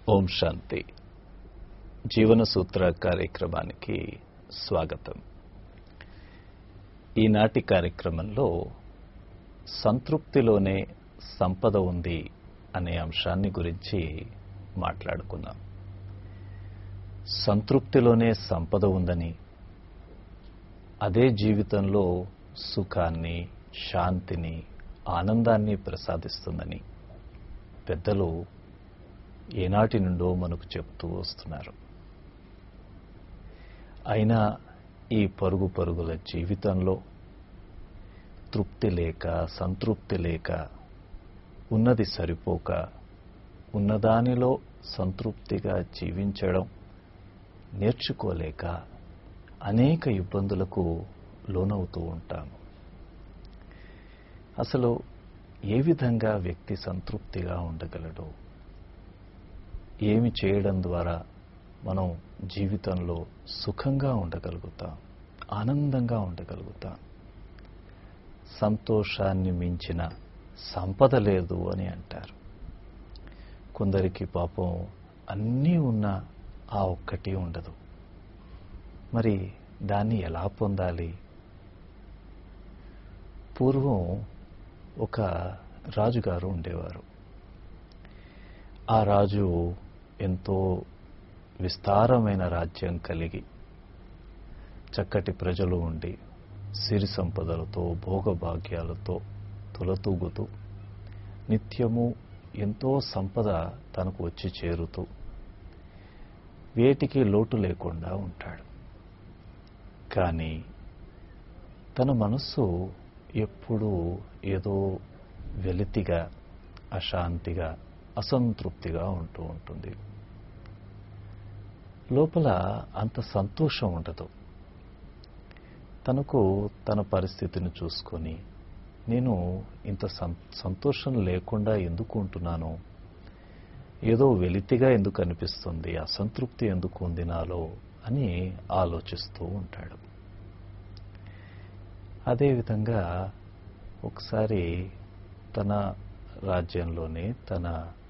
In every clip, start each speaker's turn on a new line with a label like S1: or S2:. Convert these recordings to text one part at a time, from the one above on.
S1: ఓం శాంతి జీవన సూత్ర కార్యక్రమానికి స్వాగతం ఈనాటి కార్యక్రమంలో సంతృప్తిలోనే సంపద ఉంది అనే అంశాన్ని గురించి మాట్లాడుకుందాం సంతృప్తిలోనే సంపద ఉందని అదే జీవితంలో సుఖాన్ని శాంతిని ఆనందాన్ని ప్రసాదిస్తుందని పెద్దలు ఏనాటి నుండో మనకు చెప్తూ వస్తున్నారు అయినా ఈ పరుగు పరుగుల జీవితంలో తృప్తి లేక సంతృప్తి లేక ఉన్నది సరిపోక ఉన్నదానిలో సంతృప్తిగా జీవించడం నేర్చుకోలేక అనేక ఇబ్బందులకు లోనవుతూ ఉంటాము అసలు ఏ విధంగా వ్యక్తి సంతృప్తిగా ఉండగలడు ఏమి చేయడం ద్వారా మనం జీవితంలో సుఖంగా ఉండగలుగుతాం ఆనందంగా ఉండగలుగుతాం సంతోషాన్ని మించిన సంపద లేదు అని అంటారు కొందరికి పాపం అన్నీ ఉన్నా ఆ ఒక్కటి ఉండదు మరి దాన్ని ఎలా పొందాలి పూర్వం ఒక రాజుగారు ఉండేవారు ఆ రాజు ఎంతో విస్తారమైన రాజ్యం కలిగి చక్కటి ప్రజలు ఉండి సిరి సంపదలతో భోగభాగ్యాలతో తులతూగుతూ నిత్యము ఎంతో సంపద తనకు వచ్చి చేరుతూ వేటికి లోటు లేకుండా ఉంటాడు కానీ తన మనస్సు ఎప్పుడూ ఏదో వెలితిగా అశాంతిగా అసంతృప్తిగా ఉంటూ ఉంటుంది లోపల అంత సంతోషం ఉండదు తనకు తన పరిస్థితిని చూసుకొని నేను ఇంత సంతోషం లేకుండా ఎందుకు ఉంటున్నాను ఏదో వెలితిగా ఎందుకు అనిపిస్తుంది అసంతృప్తి ఎందుకు ఉంది నాలో అని ఆలోచిస్తూ ఉంటాడు అదేవిధంగా ఒకసారి తన రాజ్యంలోనే తన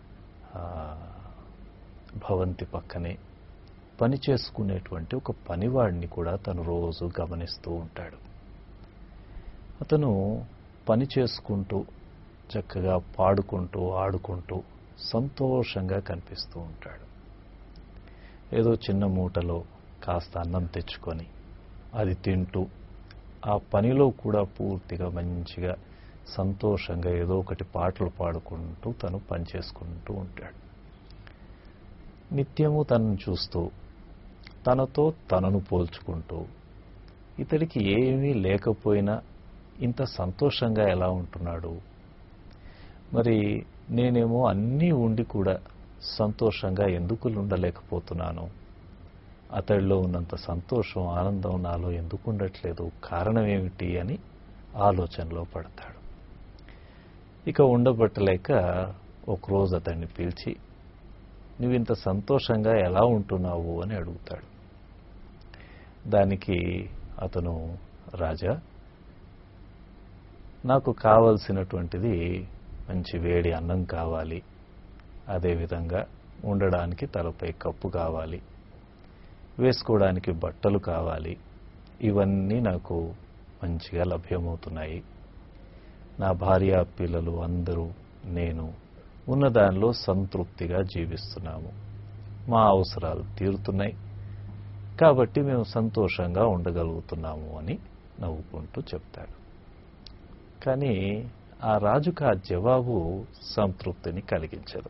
S1: భవంతి పక్కనే పని చేసుకునేటువంటి ఒక పనివాడిని కూడా తను రోజు గమనిస్తూ ఉంటాడు అతను పని చేసుకుంటూ చక్కగా పాడుకుంటూ ఆడుకుంటూ సంతోషంగా కనిపిస్తూ ఉంటాడు ఏదో చిన్న మూటలో కాస్త అన్నం తెచ్చుకొని అది తింటూ ఆ పనిలో కూడా పూర్తిగా మంచిగా సంతోషంగా ఏదో ఒకటి పాటలు పాడుకుంటూ తను పని చేసుకుంటూ ఉంటాడు నిత్యము తనను చూస్తూ తనతో తనను పోల్చుకుంటూ ఇతడికి ఏమీ లేకపోయినా ఇంత సంతోషంగా ఎలా ఉంటున్నాడు మరి నేనేమో అన్నీ ఉండి కూడా సంతోషంగా ఎందుకు ఉండలేకపోతున్నాను అతడిలో ఉన్నంత సంతోషం ఆనందం నాలో ఎందుకు ఉండట్లేదు కారణం ఏమిటి అని ఆలోచనలో పడతాడు ఇక ఉండబట్టలేక ఒకరోజు అతన్ని పిలిచి నువ్వు ఇంత సంతోషంగా ఎలా ఉంటున్నావు అని అడుగుతాడు దానికి అతను రాజా నాకు కావలసినటువంటిది మంచి వేడి అన్నం కావాలి అదేవిధంగా ఉండడానికి తలపై కప్పు కావాలి వేసుకోవడానికి బట్టలు కావాలి ఇవన్నీ నాకు మంచిగా లభ్యమవుతున్నాయి నా భార్య పిల్లలు అందరూ నేను ఉన్న దానిలో సంతృప్తిగా జీవిస్తున్నాము మా అవసరాలు తీరుతున్నాయి కాబట్టి మేము సంతోషంగా ఉండగలుగుతున్నాము అని నవ్వుకుంటూ చెప్తాడు కానీ ఆ రాజుకు ఆ జవాబు సంతృప్తిని కలిగించదు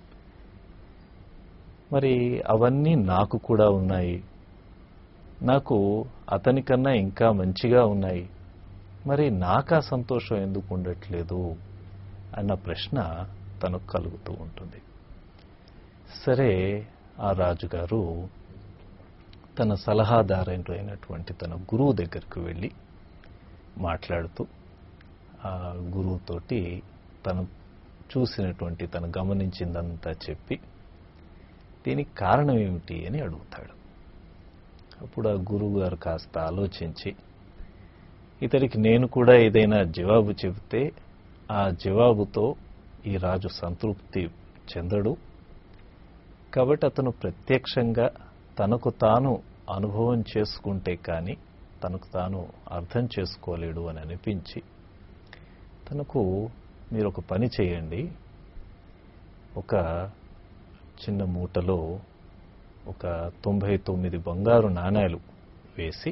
S1: మరి అవన్నీ నాకు కూడా ఉన్నాయి నాకు అతనికన్నా ఇంకా మంచిగా ఉన్నాయి మరి నాకా సంతోషం ఎందుకు ఉండట్లేదు అన్న ప్రశ్న తనకు కలుగుతూ ఉంటుంది సరే ఆ రాజుగారు తన సలహాదారైనటువంటి తన గురువు దగ్గరకు వెళ్ళి మాట్లాడుతూ ఆ గురువుతోటి తను చూసినటువంటి తను గమనించిందంతా చెప్పి దీనికి కారణం ఏమిటి అని అడుగుతాడు అప్పుడు ఆ గురువు గారు కాస్త ఆలోచించి ఇతడికి నేను కూడా ఏదైనా జవాబు చెబితే ఆ జవాబుతో ఈ రాజు సంతృప్తి చెందడు కాబట్టి అతను ప్రత్యక్షంగా తనకు తాను అనుభవం చేసుకుంటే కానీ తనకు తాను అర్థం చేసుకోలేడు అని అనిపించి తనకు మీరు ఒక పని చేయండి ఒక చిన్న మూటలో ఒక తొంభై తొమ్మిది బంగారు నాణేలు వేసి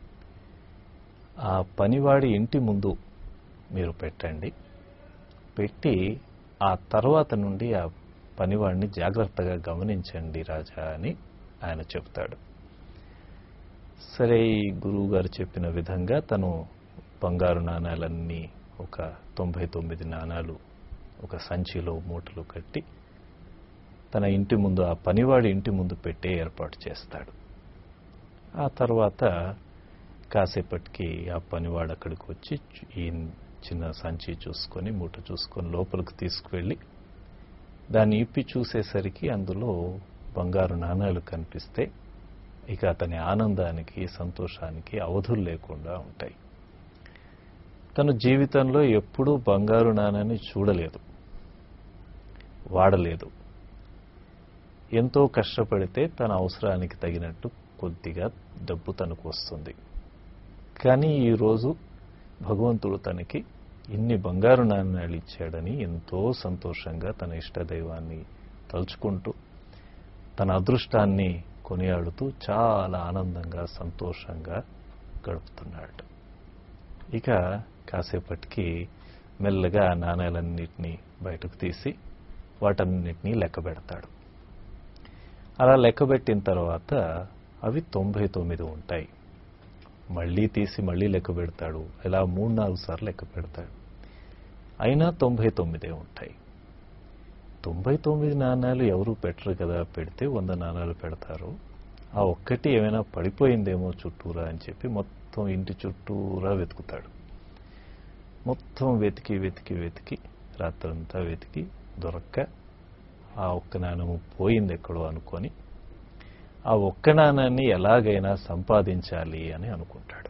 S1: ఆ పనివాడి ఇంటి ముందు మీరు పెట్టండి పెట్టి ఆ తర్వాత నుండి ఆ పనివాడిని జాగ్రత్తగా గమనించండి రాజా అని ఆయన చెప్తాడు సరే ఈ గురువు గారు చెప్పిన విధంగా తను బంగారు నాణాలన్నీ ఒక తొంభై తొమ్మిది నాణాలు ఒక సంచిలో మూటలు కట్టి తన ఇంటి ముందు ఆ పనివాడి ఇంటి ముందు పెట్టే ఏర్పాటు చేస్తాడు ఆ తర్వాత కాసేపటికి ఆ పనివాడు అక్కడికి వచ్చి ఈ చిన్న సంచి చూసుకొని మూట చూసుకొని లోపలికి తీసుకువెళ్ళి దాన్ని ఇప్పి చూసేసరికి అందులో బంగారు నాణాలు కనిపిస్తే ఇక అతని ఆనందానికి సంతోషానికి అవధులు లేకుండా ఉంటాయి తను జీవితంలో ఎప్పుడూ బంగారు నాణాన్ని చూడలేదు వాడలేదు ఎంతో కష్టపడితే తన అవసరానికి తగినట్టు కొద్దిగా డబ్బు తనకు వస్తుంది కానీ ఈరోజు భగవంతుడు తనకి ఇన్ని బంగారు నాణ్యాలు ఇచ్చాడని ఎంతో సంతోషంగా తన ఇష్టదైవాన్ని తలుచుకుంటూ తన అదృష్టాన్ని కొనియాడుతూ చాలా ఆనందంగా సంతోషంగా గడుపుతున్నాడు ఇక కాసేపటికి మెల్లగా ఆ నాణ్యాలన్నింటినీ బయటకు తీసి వాటన్నిటినీ లెక్క పెడతాడు అలా లెక్కబెట్టిన తర్వాత అవి తొంభై తొమ్మిది ఉంటాయి మళ్ళీ తీసి మళ్ళీ లెక్క పెడతాడు ఇలా మూడు నాలుగు సార్లు లెక్క పెడతాడు అయినా తొంభై తొమ్మిదే ఉంటాయి తొంభై తొమ్మిది నాణాలు ఎవరు పెట్టరు కదా పెడితే వంద నాణాలు పెడతారు ఆ ఒక్కటి ఏమైనా పడిపోయిందేమో చుట్టూరా అని చెప్పి మొత్తం ఇంటి చుట్టూరా వెతుకుతాడు మొత్తం వెతికి వెతికి వెతికి రాత్రంతా వెతికి దొరక్క ఆ ఒక్క నాణము పోయింది ఎక్కడో అనుకొని ఆ ఒక్క నాణాన్ని ఎలాగైనా సంపాదించాలి అని అనుకుంటాడు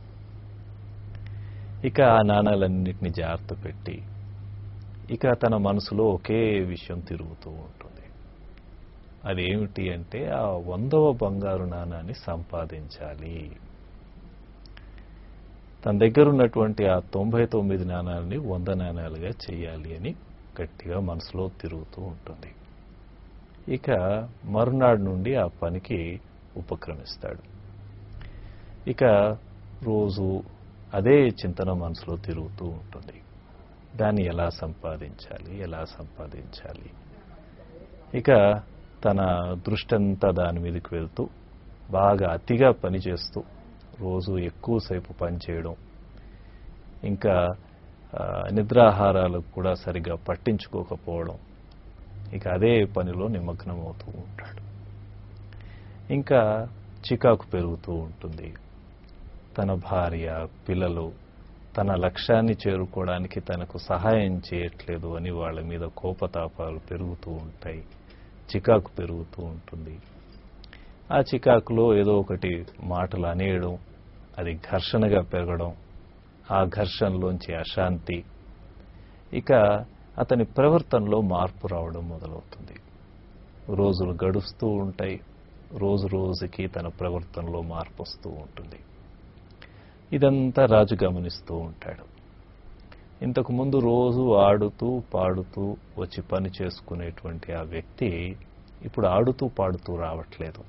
S1: ఇక ఆ నాణాలన్నింటినీ జాగ్రత్త పెట్టి ఇక తన మనసులో ఒకే విషయం తిరుగుతూ ఉంటుంది అదేమిటి అంటే ఆ వందవ బంగారు నాణాన్ని సంపాదించాలి తన దగ్గర ఉన్నటువంటి ఆ తొంభై తొమ్మిది నాణాలని వంద నాణాలుగా చేయాలి అని గట్టిగా మనసులో తిరుగుతూ ఉంటుంది ఇక మరునాడు నుండి ఆ పనికి ఉపక్రమిస్తాడు ఇక రోజు అదే చింతన మనసులో తిరుగుతూ ఉంటుంది దాన్ని ఎలా సంపాదించాలి ఎలా సంపాదించాలి ఇక తన దృష్టంతా దాని మీదకి వెళ్తూ బాగా అతిగా పనిచేస్తూ రోజు ఎక్కువసేపు పనిచేయడం ఇంకా ఆ, నిద్రాహారాలకు కూడా సరిగా పట్టించుకోకపోవడం ఇక అదే పనిలో నిమగ్నం అవుతూ ఉంటాడు ఇంకా చికాకు పెరుగుతూ ఉంటుంది తన భార్య పిల్లలు తన లక్ష్యాన్ని చేరుకోవడానికి తనకు సహాయం చేయట్లేదు అని వాళ్ళ మీద కోపతాపాలు పెరుగుతూ ఉంటాయి చికాకు పెరుగుతూ ఉంటుంది ఆ చికాకులో ఏదో ఒకటి మాటలు అనేయడం అది ఘర్షణగా పెరగడం ఆ ఘర్షణలోంచి అశాంతి ఇక అతని ప్రవర్తనలో మార్పు రావడం మొదలవుతుంది రోజులు గడుస్తూ ఉంటాయి రోజు రోజుకి తన ప్రవర్తనలో మార్పు వస్తూ ఉంటుంది ఇదంతా రాజు గమనిస్తూ ఉంటాడు ఇంతకు ముందు రోజు ఆడుతూ పాడుతూ వచ్చి పని చేసుకునేటువంటి ఆ వ్యక్తి ఇప్పుడు ఆడుతూ పాడుతూ రావట్లేదు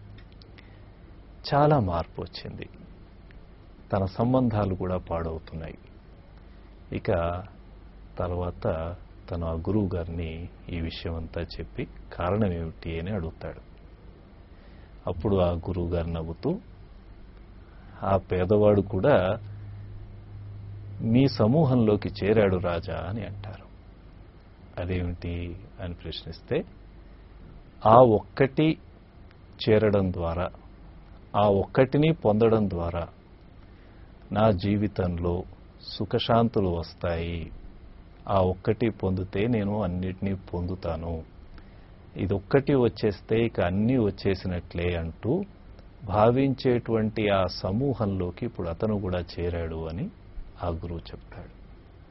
S1: చాలా మార్పు వచ్చింది తన సంబంధాలు కూడా పాడవుతున్నాయి ఇక తర్వాత తను ఆ గురువు గారిని ఈ విషయం అంతా చెప్పి కారణం ఏమిటి అని అడుగుతాడు అప్పుడు ఆ గురువు గారు నవ్వుతూ ఆ పేదవాడు కూడా మీ సమూహంలోకి చేరాడు రాజా అని అంటారు అదేమిటి అని ప్రశ్నిస్తే ఆ ఒక్కటి చేరడం ద్వారా ఆ ఒక్కటిని పొందడం ద్వారా నా జీవితంలో సుఖశాంతులు వస్తాయి ఆ ఒక్కటి పొందితే నేను అన్నిటినీ పొందుతాను ఇదొక్కటి వచ్చేస్తే ఇక అన్నీ వచ్చేసినట్లే అంటూ భావించేటువంటి ఆ సమూహంలోకి ఇప్పుడు అతను కూడా చేరాడు అని ఆ గురువు చెప్తాడు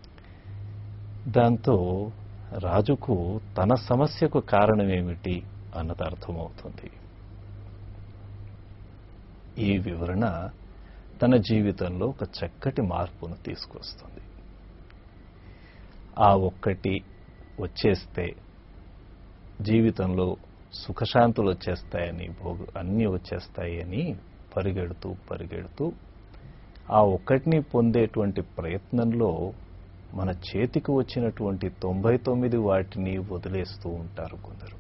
S1: దాంతో రాజుకు తన సమస్యకు కారణమేమిటి అన్నది అర్థమవుతుంది ఈ వివరణ తన జీవితంలో ఒక చక్కటి మార్పును తీసుకొస్తుంది ఆ ఒక్కటి వచ్చేస్తే జీవితంలో సుఖశాంతులు వచ్చేస్తాయని భోగు అన్నీ వచ్చేస్తాయని పరిగెడుతూ పరిగెడుతూ ఆ ఒక్కటిని పొందేటువంటి ప్రయత్నంలో మన చేతికి వచ్చినటువంటి తొంభై తొమ్మిది వాటిని వదిలేస్తూ ఉంటారు కొందరు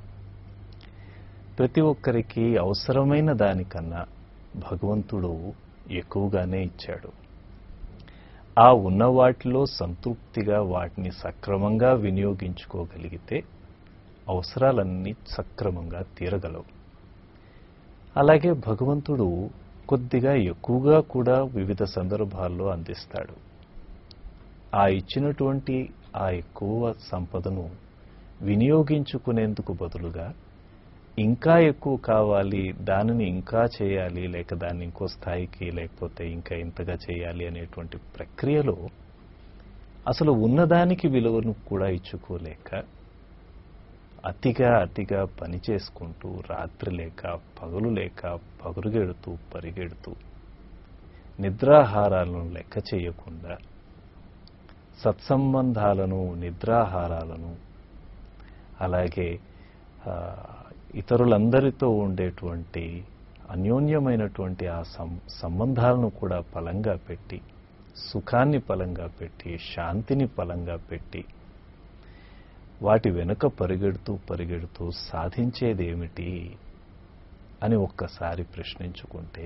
S1: ప్రతి ఒక్కరికి అవసరమైన దానికన్నా భగవంతుడు ఎక్కువగానే ఇచ్చాడు ఆ ఉన్న వాటిలో సంతృప్తిగా వాటిని సక్రమంగా వినియోగించుకోగలిగితే అవసరాలన్నీ సక్రమంగా తీరగలవు అలాగే భగవంతుడు కొద్దిగా ఎక్కువగా కూడా వివిధ సందర్భాల్లో అందిస్తాడు ఆ ఇచ్చినటువంటి ఆ ఎక్కువ సంపదను వినియోగించుకునేందుకు బదులుగా ఇంకా ఎక్కువ కావాలి దానిని ఇంకా చేయాలి లేక దాన్ని ఇంకో స్థాయికి లేకపోతే ఇంకా ఇంతగా చేయాలి అనేటువంటి ప్రక్రియలో అసలు ఉన్నదానికి విలువను కూడా ఇచ్చుకోలేక అతిగా అతిగా పని చేసుకుంటూ రాత్రి లేక పగలు లేక పగురుగెడుతూ పరిగెడుతూ నిద్రాహారాలను లెక్క చేయకుండా సత్సంబంధాలను నిద్రాహారాలను అలాగే ఆ, ఇతరులందరితో ఉండేటువంటి అన్యోన్యమైనటువంటి ఆ సం- సంబంధాలను కూడా పలంగా పెట్టి సుఖాన్ని పలంగా పెట్టి శాంతిని పలంగా పెట్టి వాటి వెనుక పరిగెడుతూ పరిగెడుతూ సాధించేదేమిటి అని ఒక్కసారి ప్రశ్నించుకుంటే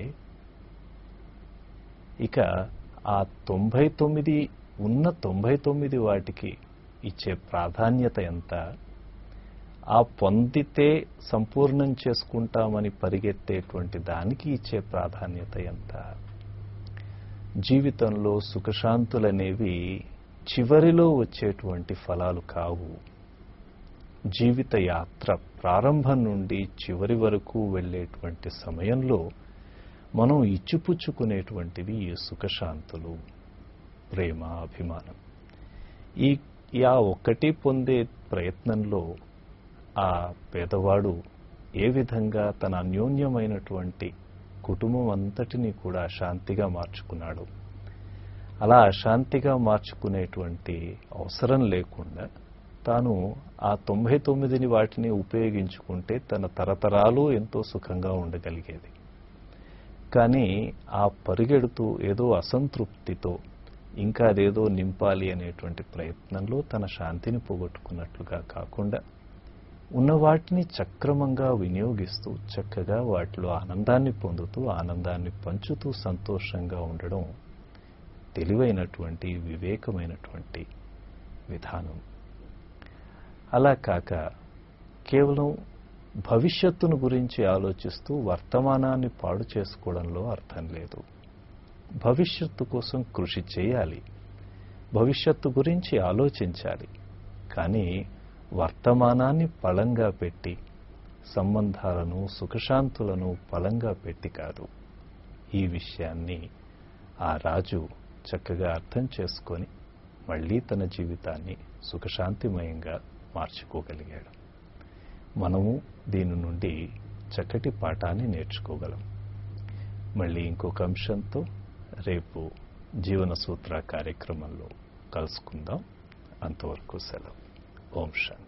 S1: ఇక ఆ తొంభై తొమ్మిది ఉన్న తొంభై తొమ్మిది వాటికి ఇచ్చే ప్రాధాన్యత ఎంత ఆ పొందితే సంపూర్ణం చేసుకుంటామని పరిగెత్తేటువంటి దానికి ఇచ్చే ప్రాధాన్యత ఎంత జీవితంలో సుఖశాంతులనేవి చివరిలో వచ్చేటువంటి ఫలాలు కావు జీవిత యాత్ర ప్రారంభం నుండి చివరి వరకు వెళ్ళేటువంటి సమయంలో మనం ఇచ్చిపుచ్చుకునేటువంటివి ఈ సుఖశాంతులు ప్రేమ అభిమానం ఈ ఈ ఆ ఒక్కటి పొందే ప్రయత్నంలో ఆ పేదవాడు ఏ విధంగా తన అన్యోన్యమైనటువంటి కుటుంబం అంతటినీ కూడా శాంతిగా మార్చుకున్నాడు అలా అశాంతిగా మార్చుకునేటువంటి అవసరం లేకుండా తాను ఆ తొంభై తొమ్మిదిని వాటిని ఉపయోగించుకుంటే తన తరతరాలు ఎంతో సుఖంగా ఉండగలిగేది కానీ ఆ పరిగెడుతూ ఏదో అసంతృప్తితో ఇంకా అదేదో నింపాలి అనేటువంటి ప్రయత్నంలో తన శాంతిని పోగొట్టుకున్నట్లుగా కాకుండా ఉన్న వాటిని సక్రమంగా వినియోగిస్తూ చక్కగా వాటిలో ఆనందాన్ని పొందుతూ ఆనందాన్ని పంచుతూ సంతోషంగా ఉండడం తెలివైనటువంటి వివేకమైనటువంటి విధానం అలా కాక కేవలం భవిష్యత్తును గురించి ఆలోచిస్తూ వర్తమానాన్ని పాడు చేసుకోవడంలో అర్థం లేదు భవిష్యత్తు కోసం కృషి చేయాలి భవిష్యత్తు గురించి ఆలోచించాలి కానీ వర్తమానాన్ని పళంగా పెట్టి సంబంధాలను సుఖశాంతులను పళంగా పెట్టి కాదు ఈ విషయాన్ని ఆ రాజు చక్కగా అర్థం చేసుకొని మళ్ళీ తన జీవితాన్ని సుఖశాంతిమయంగా మార్చుకోగలిగాడు మనము దీని నుండి చక్కటి పాఠాన్ని నేర్చుకోగలం మళ్ళీ ఇంకొక అంశంతో రేపు జీవన సూత్ర కార్యక్రమంలో కలుసుకుందాం అంతవరకు సెలవు ఓం శాంతి